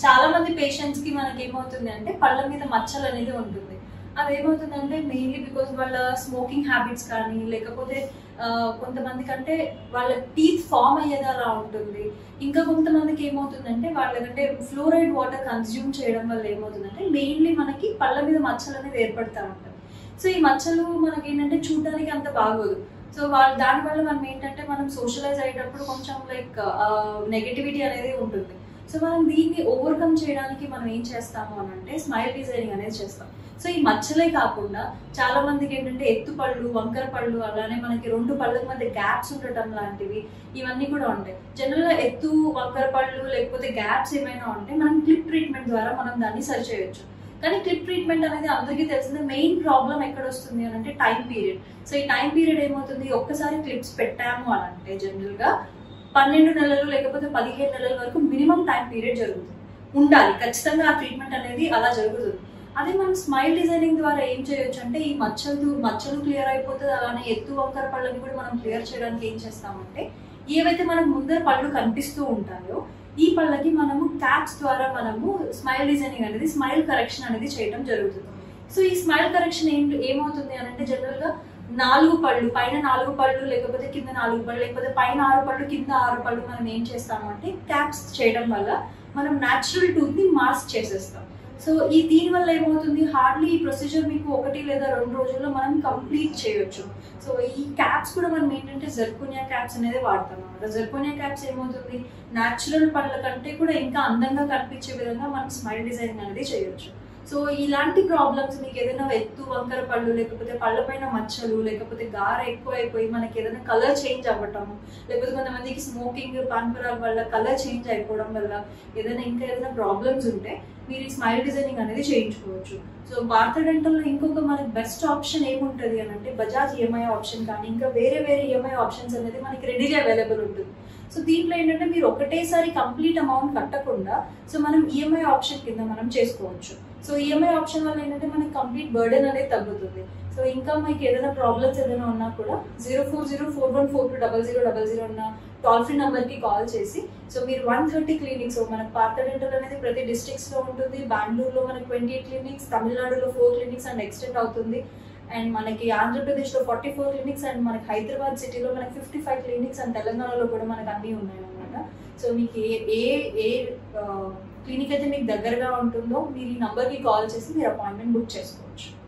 చాలా మంది పేషెంట్స్ కి మనకి ఏమవుతుంది అంటే పళ్ళ మీద మచ్చలు అనేది ఉంటుంది అది ఏమవుతుందంటే మెయిన్లీ బికాస్ వాళ్ళ స్మోకింగ్ హ్యాబిట్స్ కానీ లేకపోతే ఆ, కొంతమంది కంటే వాళ్ళ టీత్ ఫామ్ అయ్యేది అలా ఉంటుంది ఇంకా కొంతమందికి ఏమవుతుందంటే వాళ్ళకంటే ఫ్లోరైడ్ వాటర్ కన్జ్యూమ్ చేయడం వల్ల ఏమవుతుందంటే మెయిన్లీ మనకి పళ్ళ మీద మచ్చలు అనేది ఏర్పడతా ఉంటాయి సో ఈ మచ్చలు మనకి ఏంటంటే చూడడానికి అంత బాగోదు సో వాళ్ళ దానివల్ల మనం ఏంటంటే మనం సోషలైజ్ అయ్యేటప్పుడు కొంచెం లైక్ నెగటివిటీ అనేది ఉంటుంది సో మనం దీన్ని ఓవర్కమ్ చేయడానికి మనం ఏం చేస్తాము అని అంటే స్మైల్ డిజైనింగ్ అనేది చేస్తాం సో ఈ మచ్చలే కాకుండా చాలా మందికి ఏంటంటే ఎత్తు పళ్ళు వంకర పళ్ళు అలానే మనకి రెండు పళ్ళ మధ్య గ్యాప్స్ ఉండటం లాంటివి ఇవన్నీ కూడా ఉంటాయి జనరల్ గా ఎత్తు వంకర పళ్ళు లేకపోతే గ్యాప్స్ ఏమైనా ఉంటే మనం క్లిప్ ట్రీట్మెంట్ ద్వారా మనం దాన్ని సరి చేయొచ్చు కానీ క్లిప్ ట్రీట్మెంట్ అనేది అందరికీ తెలిసిందే మెయిన్ ప్రాబ్లం ఎక్కడ వస్తుంది అని అంటే టైం పీరియడ్ సో ఈ టైం పీరియడ్ ఏమవుతుంది ఒక్కసారి క్లిప్స్ పెట్టాము అని అంటే జనరల్ గా పన్నెండు నెలలు లేకపోతే పదిహేను నెలల వరకు మినిమం టైం పీరియడ్ జరుగుతుంది ఉండాలి ఖచ్చితంగా ఆ ట్రీట్మెంట్ అనేది అలా జరుగుతుంది అదే మనం స్మైల్ డిజైనింగ్ ద్వారా ఏం చేయొచ్చు అంటే ఈ మచ్చలు మచ్చలు క్లియర్ అయిపోతుంది అలానే ఎత్తు వంకర పళ్ళని కూడా మనం క్లియర్ చేయడానికి ఏం చేస్తామంటే ఏవైతే మనకు ముందర పళ్ళు కనిపిస్తూ ఉంటాయో ఈ పళ్ళకి మనము క్యాప్స్ ద్వారా మనము స్మైల్ డిజైనింగ్ అనేది స్మైల్ కరెక్షన్ అనేది చేయడం జరుగుతుంది సో ఈ స్మైల్ కరెక్షన్ ఏంటి ఏమవుతుంది అని అంటే జనరల్ గా నాలుగు పళ్ళు పైన నాలుగు పళ్ళు లేకపోతే కింద నాలుగు పళ్ళు లేకపోతే పైన ఆరు పళ్ళు కింద ఆరు పళ్ళు మనం ఏం చేస్తాము అంటే క్యాప్స్ చేయడం వల్ల మనం న్యాచురల్ టూత్ ని మాస్క్ చేసేస్తాం సో ఈ దీని వల్ల ఏమవుతుంది హార్డ్లీ ఈ ప్రొసీజర్ మీకు ఒకటి లేదా రెండు రోజుల్లో మనం కంప్లీట్ చేయొచ్చు సో ఈ క్యాప్స్ కూడా మనం ఏంటంటే జర్కోనియా క్యాప్స్ అనేది వాడతాం అనమాట జర్కోనియా క్యాప్స్ ఏమవుతుంది న్యాచురల్ పళ్ళ కంటే కూడా ఇంకా అందంగా కనిపించే విధంగా మనం స్మైల్ డిజైనింగ్ అనేది చేయొచ్చు సో ఇలాంటి ప్రాబ్లమ్స్ మీకు ఏదైనా ఎత్తు వంకర పళ్ళు లేకపోతే పళ్ళ పైన మచ్చలు లేకపోతే గార ఎక్కువ అయిపోయి మనకి ఏదైనా కలర్ చేంజ్ అవ్వటము లేకపోతే కొంతమందికి స్మోకింగ్ పాన్పరాల వల్ల కలర్ చేంజ్ అయిపోవడం వల్ల ఏదైనా ఇంకా ఏదైనా ప్రాబ్లమ్స్ ఉంటే మీరు ఈ స్మైల్ డిజైనింగ్ అనేది చేయించుకోవచ్చు సో భారత డెంటల్లో ఇంకొక మనకి బెస్ట్ ఆప్షన్ ఏముంటుంది అని అంటే బజాజ్ ఈఎంఐ ఆప్షన్ కానీ ఇంకా వేరే వేరే ఈఎంఐ ఆప్షన్స్ అనేది మనకి రెడీగా అవైలబుల్ ఉంటుంది సో దీంట్లో ఏంటంటే మీరు ఒకటేసారి కంప్లీట్ అమౌంట్ కట్టకుండా సో మనం ఈఎంఐ ఆప్షన్ కింద మనం చేసుకోవచ్చు సో ఈఎంఐ ఆప్షన్ వల్ల ఏంటంటే మనకి కంప్లీట్ బర్డెన్ అనేది తగ్గుతుంది సో ఇంకా మీకు ఏదైనా ప్రాబ్లమ్స్ ఏదైనా ఉన్నా కూడా zero four zero four one four two double zero double zero ఉన్న టోల్ ఫ్రీ నెంబర్ కి కాల్ చేసి సో మీరు వన్ థర్టీ క్లినిక్స్ మనకు పాత డెంటల్ అనేది ప్రతి డిస్ట్రిక్ట్స్ లో ఉంటుంది బెంగళూరులో మనకి ట్వంటీ ఎయిట్ క్లినిక్స్ తమిళనాడులో ఫోర్ క్లినిక్స్ అండ్ ఎక్స్టెండ్ అవుతుంది అండ్ మనకి ఆంధ్రప్రదేశ్లో ఫార్టీ ఫోర్ క్లినిక్స్ అండ్ మనకి హైదరాబాద్ సిటీలో మనకి ఫిఫ్టీ ఫైవ్ క్లినిక్స్ అండ్ తెలంగాణలో కూడా మనకి అన్నీ ఉన్నాయి అనమాట సో మీకు ఏ ఏ ఏ క్లినిక్ అయితే మీకు దగ్గరగా ఉంటుందో మీరు ఈ నంబర్కి కాల్ చేసి మీరు అపాయింట్మెంట్ బుక్ చేసుకోవచ్చు